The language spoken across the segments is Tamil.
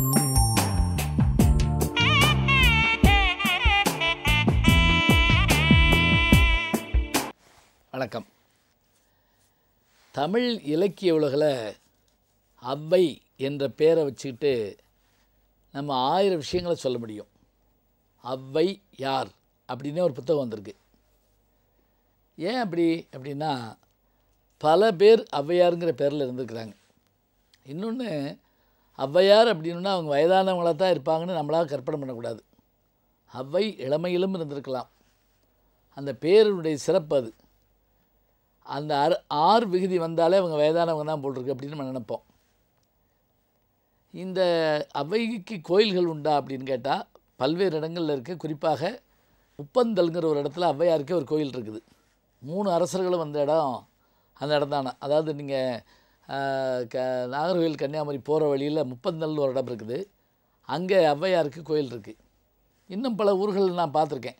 வணக்கம் தமிழ் இலக்கிய உலகில் அவ்வை என்ற பேரை வச்சுக்கிட்டு நம்ம ஆயிரம் விஷயங்களை சொல்ல முடியும் அவ்வை யார் அப்படின்னே ஒரு புத்தகம் வந்திருக்கு ஏன் அப்படி அப்படின்னா பல பேர் ஔவையாருங்கிற பேரில் இருந்திருக்கிறாங்க இன்னொன்று ஔவையார் அப்படின்னா அவங்க வயதானவங்களாக தான் இருப்பாங்கன்னு நம்மளாக கற்பனை பண்ணக்கூடாது அவ்வை இளமையிலும் இருந்திருக்கலாம் அந்த பேருடைய சிறப்பு அது அந்த அர் ஆர் விகுதி வந்தாலே அவங்க வயதானவங்க தான் போட்டிருக்கு அப்படின்னு நம்ம நினைப்போம் இந்த அவைக்கு கோயில்கள் உண்டா அப்படின்னு கேட்டால் பல்வேறு இடங்களில் இருக்குது குறிப்பாக உப்பந்தல்ங்கிற ஒரு இடத்துல ஔவையாருக்கே ஒரு கோயில் இருக்குது மூணு அரசர்களும் வந்த இடம் அந்த இடம் தானே அதாவது நீங்கள் க நாகர்கோவில் கன்னியாகுமரி போகிற வழியில் முப்பந்தல்னு ஒரு இடம் இருக்குது அங்கே ஔவையாருக்கு கோயில் இருக்குது இன்னும் பல ஊர்கள் நான் பார்த்துருக்கேன்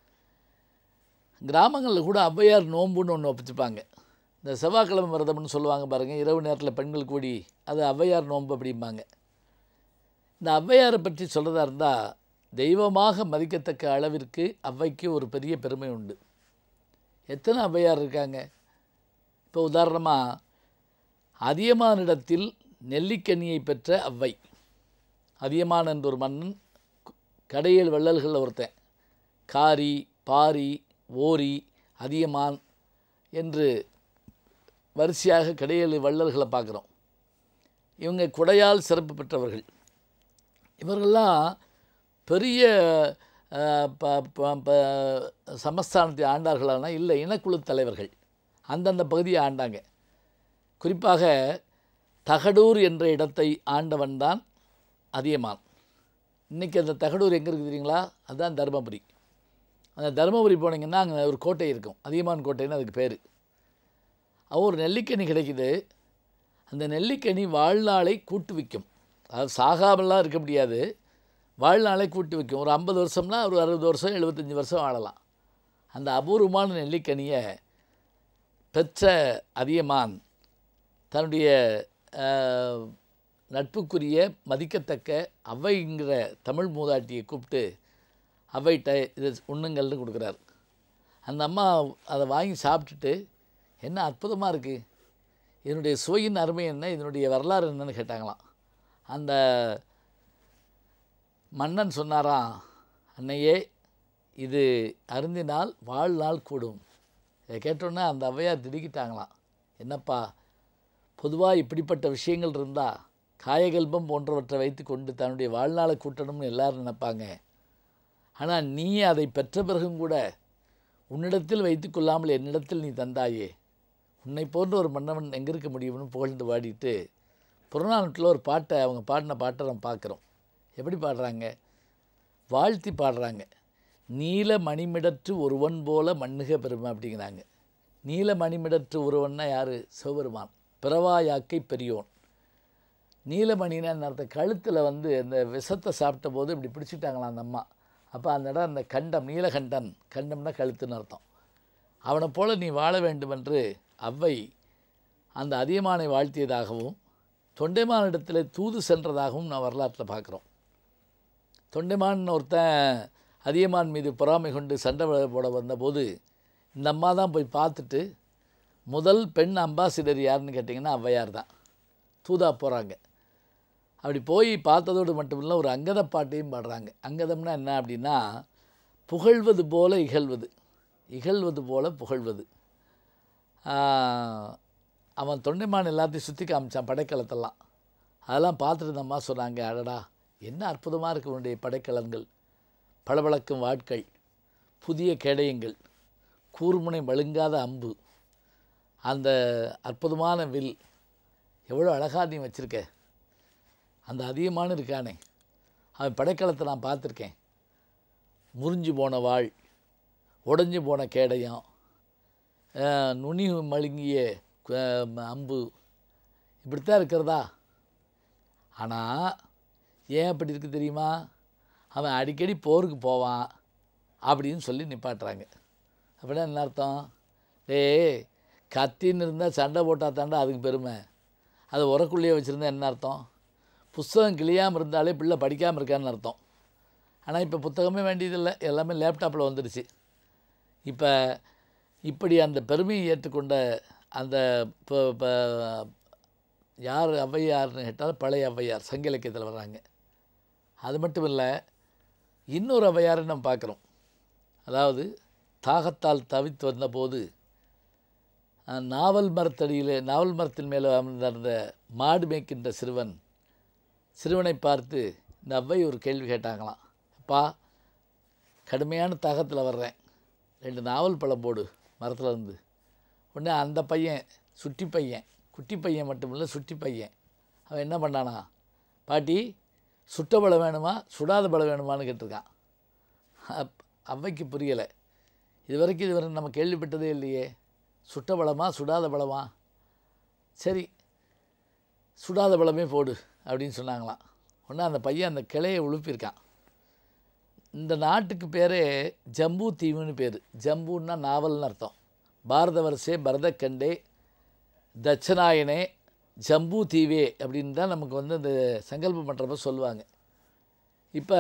கிராமங்களில் கூட ஔவையார் நோன்புன்னு ஒன்று வச்சுப்பாங்க இந்த செவ்வாய்க்கிழமை விரதம்னு சொல்லுவாங்க பாருங்கள் இரவு நேரத்தில் பெண்கள் கூடி அது ஔவையார் நோன்பு அப்படிம்பாங்க இந்த ஔவையாரை பற்றி சொல்கிறதா இருந்தால் தெய்வமாக மதிக்கத்தக்க அளவிற்கு ஔவைக்கு ஒரு பெரிய பெருமை உண்டு எத்தனை ஔவையார் இருக்காங்க இப்போ உதாரணமாக அதியமானிடத்தில் நெல்லிக்கனியை பெற்ற ஔவை அதியமான் என்ற ஒரு மன்னன் கடையேழு வள்ளல்களில் ஒருத்தன் காரி பாரி ஓரி அதியமான் என்று வரிசையாக கடையேழு வள்ளல்களை பார்க்குறோம் இவங்க குடையால் சிறப்பு பெற்றவர்கள் இவர்கள்லாம் பெரிய அஹ், ப- ப- ப- சமஸ்தானத்தை ஆண்டார்களானா இல்லை இனக்குழு தலைவர்கள் அந்தந்த பகுதியை ஆண்டாங்க குறிப்பாக தகடூர் என்ற இடத்தை ஆண்டவன் தான் அதியமான் இன்றைக்கி அந்த தகடூர் எங்கே இருக்குது தெரியுங்களா அதுதான் தருமபுரி அந்த தருமபுரி போனீங்கன்னா அங்கே ஒரு கோட்டை இருக்கும் அதியமான் கோட்டைன்னு அதுக்கு பேர் அவ ஒரு நெல்லிக்கனி கிடைக்குது அந்த நெல்லிக்கனி வாழ்நாளை கூட்டு விற்கும் அதாவது சாகாமலாம் இருக்க முடியாது வாழ்நாளை கூட்டு வைக்கும் ஒரு ஐம்பது வருஷம்னா ஒரு அறுபது வருஷம் எழுபத்தஞ்சி வருஷம் வாழலாம் அந்த அபூர்வமான நெல்லிக்கனியை பெற்ற அதியமான் தன்னுடைய அஹ், நட்புக்குரிய மதிக்கத்தக்க அவ்வைங்கிற தமிழ் மூதாட்டியை கூப்பிட்டு அவ்வைகிட்ட இதை உண்ணுங்கள்னு கொடுக்குறாரு அந்த அம்மா அதை வாங்கி சாப்பிட்டுட்டு என்ன அற்புதமாக இருக்குது இதனுடைய சுவையின் அருமை என்ன இதனுடைய வரலாறு என்னன்னு கேட்டாங்களாம் அந்த மன்னன் சொன்னாராம் அன்னையே இது அருந்தினால் வாழ்நாள் கூடும் இதை கேட்டோன்னே அந்த ஔவையார் திடுக்கிட்டாங்களாம் என்னப்பா பொதுவாக இப்படிப்பட்ட விஷயங்கள் இருந்தால் காயகல்பம் போன்றவற்றை வைத்து கொண்டு தன்னுடைய வாழ்நாளை கூட்டணும்னு எல்லாரும் நினைப்பாங்க ஆனால் நீ அதை பெற்ற பிறகும் கூட உன்னிடத்தில் வைத்துக்கொள்ளாமல் என்னிடத்தில் நீ தந்தாயே உன்னை போன்ற ஒரு மன்னவன் எங்கே இருக்க முடியும்னு புகழ்ந்து பாடிட்டு புறநானூற்றில் ஒரு பாட்டை அவங்க பாடின பாட்டை நம்ம பார்க்குறோம் எப்படி பாடுறாங்க வாழ்த்தி பாடுறாங்க நீல மணிமிடற்று ஒருவன் போல மண்ணுக பெருமை அப்படிங்கிறாங்க நீல மணிமிடற்று ஒருவன்னா யார் சிவபெருமான் பிறவாயாக்கை பெரியோன் நீலமணின்னு என்ன அர்த்தம் கழுத்தில் வந்து அந்த விஷத்தை சாப்பிட்ட போது இப்படி பிடிச்சிட்டாங்களாம் அந்த அம்மா அப்போ அந்த இடம் அந்த கண்டம் நீலகண்டன் கண்டம்னா கழுத்துன்னு அர்த்தம் அவனை போல நீ வாழ வேண்டுமென்று அவ்வை அந்த அதியமானை வாழ்த்தியதாகவும் தொண்டைமானிடத்தில் தூது சென்றதாகவும் நான் வரலாற்றில் பார்க்குறோம் தொண்டைமான் ஒருத்தன் அதியமான் மீது பொறாமை கொண்டு சண்டை போட- போட வந்தபோது இந்த அம்மா தான் போய் பார்த்துட்டு முதல் பெண் அம்பாசிடர் யாருன்னு கேட்டிங்கன்னா ஔவையார் தான் தூதா போகிறாங்க அப்படி போய் பார்த்ததோடு மட்டுமில்லை ஒரு அங்கத பாட்டையும் பாடுறாங்க அங்கதம்னா என்ன அப்படின்னா புகழ்வது போல இகழ்வது இகழ்வது போல புகழ்வது ஆஹ், அவன் தொண்டைமான் எல்லாத்தையும் சுற்றி காமிச்சான் படைக்கலத்தெல்லாம் அதெல்லாம் பார்த்துட்டு இந்த அம்மா சொன்னாங்க அடடா என்ன அற்புதமாக இருக்கு உன்னுடைய படைக்கலங்கள் பளபளக்கும் வாட்கள் புதிய கேடயங்கள் கூர்முனை மழுங்காத அம்பு அந்த அற்புதமான வில் எவ்வளோ அழகாக நீ வச்சுருக்க அந்த அதிகமான இருக்கானே அவன் படைக்கலத்தை நான் பார்த்துருக்கேன் முறிஞ்சு போன வாள் உடைஞ்சு போன கேடயம் அஹ், நுனி மழுங்கிய அஹ், அம்பு இப்படித்தான் இருக்கிறதா ஆனால் ஏன் அப்படி இருக்குது தெரியுமா அவன் அடிக்கடி போருக்கு போவான் அப்படின்னு சொல்லி நிப்பாட்டுறாங்க அப்படின்னா என்ன அர்த்தம் டேய் கத்தின்னு இருந்தால் சண்டை போட்டால் தாண்டா அதுக்கு பெருமை அது உரக்குள்ளேயே வச்சுருந்தா என்ன அர்த்தம் புஸ்தகம் கிளியாமல் இருந்தாலே பிள்ளை படிக்காமல் இருக்கான்னு அர்த்தம் ஆனால் இப்போ புத்தகமே வேண்டியதில்லை எல்லாமே லேப்டாப்பில் வந்துடுச்சு இப்போ இப்படி அந்த பெருமையை ஏற்றுக்கொண்ட அந்த இப்போ இப்போ யார் ஔவையார்னு கேட்டால் பழைய ஔவையார் சங்க இலக்கியத்தில் வர்றாங்க அது மட்டும் இல்லை இன்னொரு ஔவையாரை நம்ம பார்க்குறோம் அதாவது தாகத்தால் தவித்து வந்தபோது அஹ், நாவல் மரத்தடியில் நாவல் மரத்தின் மேலே அமர்ந்திருந்த மாடு மேய்க்கின்ற சிறுவன் சிறுவனை பார்த்து இந்த ஔவை ஒரு கேள்வி கேட்டாங்களாம் அப்பா கடுமையான தாகத்தில் வர்றேன் ரெண்டு நாவல் பழம் போடு மரத்தில் இருந்து உடனே அந்த பையன் சுட்டி பையன் குட்டி பையன் மட்டும் இல்லை சுட்டி பையன் அவன் என்ன பண்ணானா பாட்டி சுட்ட பழம் வேணுமா சுடாத பழம் வேணுமான்னு கேட்டிருக்கான் அப் அவ்வைக்கு புரியலை இது வரைக்கும் இதுவரை நம்ம கேள்விப்பட்டதே இல்லையே சுட்ட பழமா சுடாத பழமா சரி சுடாத பழமே போடு அப்படின்னு சொன்னாங்களாம் உடனே அந்த பையன் அந்த கிளையை உழுப்பியிருக்கான் இந்த நாட்டுக்கு பேரே ஜம்பு தீவுன்னு பேர் ஜம்புன்னா நாவல்னு அர்த்தம் பாரத வருஷே பரதக்கண்டே தட்சநாயனே ஜம்பு தீவே அப்படின்னு தான் நமக்கு வந்து இந்த சங்கல்பம் பண்ணுறப்ப சொல்லுவாங்க இப்போ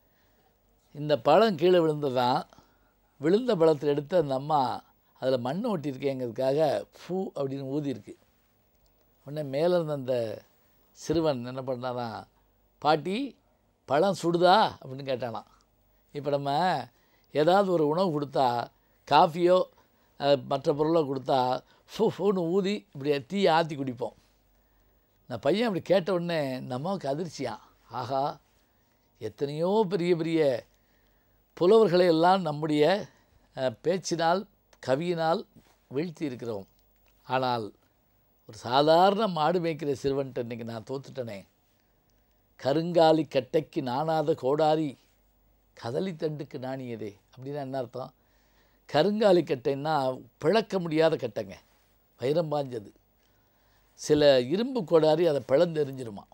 இந்த பழம் கீழே விழுந்ததான் விழுந்த பழத்தை எடுத்து அந்த அம்மா அதில் மண் ஒட்டியிருக்கேங்கிறதுக்காக ஃபூ அப்படின்னு ஊதியிருக்கு உடனே மேலே இருந்த அந்த சிறுவன் என்ன பண்ணானா பாட்டி பழம் சுடுதா அப்படின்னு கேட்டானாம் இப்போ நம்ம ஏதாவது ஒரு உணவு கொடுத்தா காஃபியோ அஹ், மற்ற பொருளோ கொடுத்தா ஃபூ ஃபூன்னு ஊதி இப்படி டீ ஆற்றி குடிப்போம் இந்த பையன் அப்படி கேட்ட உடனே நமக்கு அதிர்ச்சியான் ஆஹா எத்தனையோ பெரிய பெரிய புலவர்களை எல்லாம் நம்முடைய அஹ், பேச்சினால் கவியினால் வீழ்த்தி இருக்கிறோம் ஆனால் ஒரு சாதாரண மாடு மேய்க்கிற சிறுவன்ட்ட இன்னைக்கு நான் தோத்துட்டனே கருங்காலி கட்டைக்கு நாணாத கோடாரி கதலி தண்டுக்கு நாணியதே அப்படின்னா என்ன அர்த்தம் கருங்காலி கட்டைன்னா பிளக்க முடியாத கட்டைங்க வைரம் பாஞ்சது சில இரும்பு கோடாரி அதை பிளந்தெறிஞ்சிருமா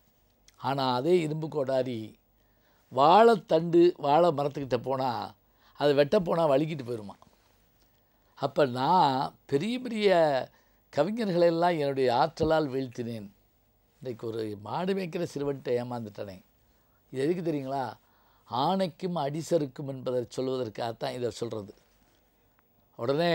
ஆனால் அதே இரும்பு கோடாரி வாழைத்தண்டு வாழை மரத்துக்கிட்ட போனால் அதை வெட்ட போனால் வலிக்கிட்டு போயிடுமா அப்போ நான் பெரிய பெரிய கவிஞர்களை எல்லாம் என்னுடைய ஆற்றலால் வீழ்த்தினேன் இன்றைக்கு ஒரு மாடு மேய்க்கிற சிறுவன்ட்ட ஏமாந்துட்டனே இது எதுக்கு தெரியுங்களா ஆணைக்கும் அடிசருக்கும் என்பதை சொல்வதற்காகத்தான் இதை சொல்கிறது உடனே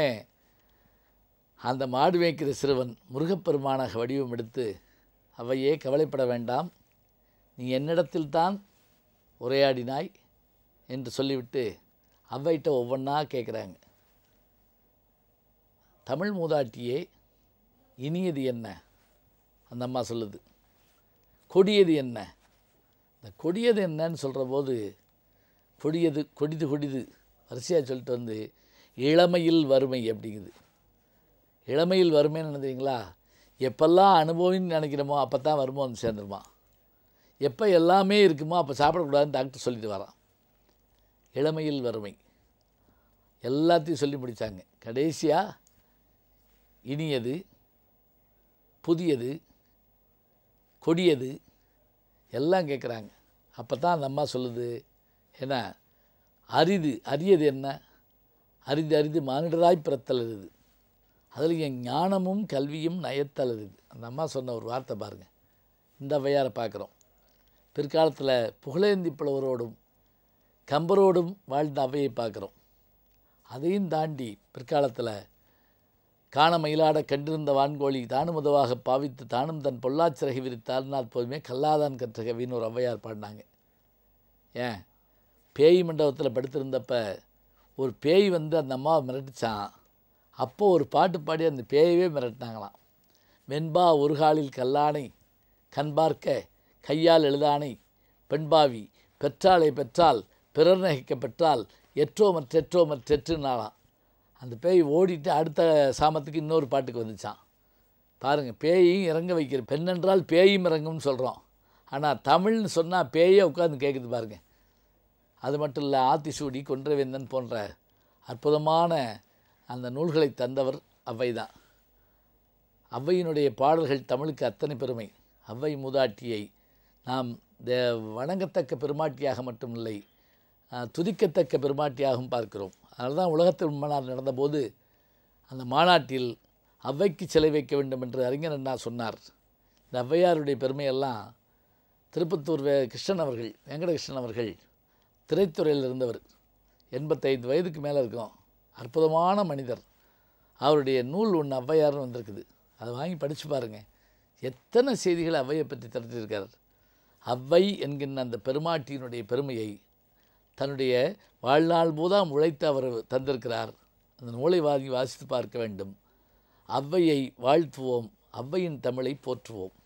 அந்த மாடு மேய்க்கிற சிறுவன் முருகப்பெருமானாக வடிவம் எடுத்து அவையே கவலைப்பட வேண்டாம் நீ என்னிடத்தில்தான் உரையாடினாய் என்று சொல்லிவிட்டு அவ்வைட்ட ஒவ்வொன்றா கேட்குறாங்க தமிழ் மூதாட்டியே இனியது என்ன அந்த அம்மா சொல்லுது கொடியது என்ன இந்த கொடியது என்னன்னு சொல்கிற போது கொடியது கொடிது கொடிது வரிசையாக சொல்லிட்டு வந்து இளமையில் வறுமை அப்படிங்குது இளமையில் வறுமைன்னு நினைக்கிறீங்களா எப்பெல்லாம் அனுபவம்னு நினைக்கிறோமோ அப்போ தான் வருமோ வந்து சேர்ந்துருமா எப்போ எல்லாமே இருக்குமோ அப்போ சாப்பிடக்கூடாதுன்னு டாக்டர் சொல்லிட்டு வரான் இளமையில் வறுமை எல்லாத்தையும் சொல்லி முடித்தாங்க கடைசியாக இனியது புதியது கொடியது எல்லாம் கேட்குறாங்க அப்போ தான் அந்த அம்மா சொல்லுது என்ன அரிது அரியது என்ன அரிது அரிது மானிடராய் பிறத்தல் அரிது அதில் என் ஞானமும் கல்வியும் நயத்தல் அரிது அந்த அம்மா சொன்ன ஒரு வார்த்தை பாருங்கள் இந்த ஔவையாரை பார்க்குறோம் பிற்காலத்தில் புகழேந்தி புலவரோடும் கம்பரோடும் வாழ்ந்த அவையை பார்க்குறோம் அதையும் தாண்டி பிற்காலத்தில் காண மயிலாட கண்டிருந்த வான்கோழி தானும் உதவாக பாவித்து தானும் தன் பொள்ளாச்சிறகை விரித்தாள்னால் போதுமே கல்லாதான் கற்ற கவின்னு ஒரு ஔவையார் பாடினாங்க ஏன் பேய் மண்டபத்தில் படுத்திருந்தப்ப ஒரு பேய் வந்து அந்த அம்மாவை மிரட்டிச்சான் அப்போ ஒரு பாட்டு பாடி அந்த பேயவே மிரட்டினாங்களாம் வெண்பா ஒரு காலில் கல்லானை கண் பார்க்க கையால் எழுதானை பெண்பாவி பெற்றாளை பெற்றால் பிறர் நகைக்க பெற்றால் எற்றோ மற்றெற்றோ மற்றெற்றுனாலாம் அந்த பேய் ஓடிட்டு அடுத்த சாமத்துக்கு இன்னொரு பாட்டுக்கு வந்துச்சான் பாருங்கள் பேயையும் இறங்க வைக்கிற பெண்ணென்றால் பேயும் இறங்கும்னு சொல்கிறோம் ஆனால் தமிழ்னு சொன்னால் பேயே உட்காந்து கேட்குது பாருங்க அது மட்டும் இல்லை ஆத்திசூடி கொன்றவேந்தன் போன்ற அற்புதமான அந்த நூல்களை தந்தவர் அவ்வை தான் ஔவையினுடைய பாடல்கள் தமிழுக்கு அத்தனை பெருமை ஔவை மூதாட்டியை நாம் தே வணங்கத்தக்க பெருமாட்டியாக மட்டுமில்லை அஹ், துதிக்கத்தக்க பெருமாட்டியாகவும் பார்க்கிறோம் அதனால தான் உலகத்தில் மாநாடு நடந்தபோது அந்த மாநாட்டில் ஔவைக்கு சிலை வைக்க வேண்டும் என்று அறிஞர் அண்ணா சொன்னார் இந்த ஔவையாருடைய பெருமையெல்லாம் திருப்பத்தூர் வே கிருஷ்ணன் அவர்கள் வெங்கடகிருஷ்ணன் அவர்கள் திரைத்துறையில் இருந்தவர் எண்பத்தைந்து வயதுக்கு மேலே இருக்கும் அற்புதமான மனிதர் அவருடைய நூல் ஒன்று ஔவையார்னு வந்திருக்குது அதை வாங்கி படித்து பாருங்கள் எத்தனை செய்திகளை ஔவையை பற்றி திரட்டியிருக்கார் ஔவை என்கின்ற அந்த பெருமாட்டியினுடைய பெருமையை தன்னுடைய வாழ்நாள் பூதாம் உழைத்து அவர் தந்திருக்கிறார் அந்த நூலை வாங்கி வாசித்து பார்க்க வேண்டும் ஔவையை வாழ்த்துவோம் ஔவையின் தமிழை போற்றுவோம்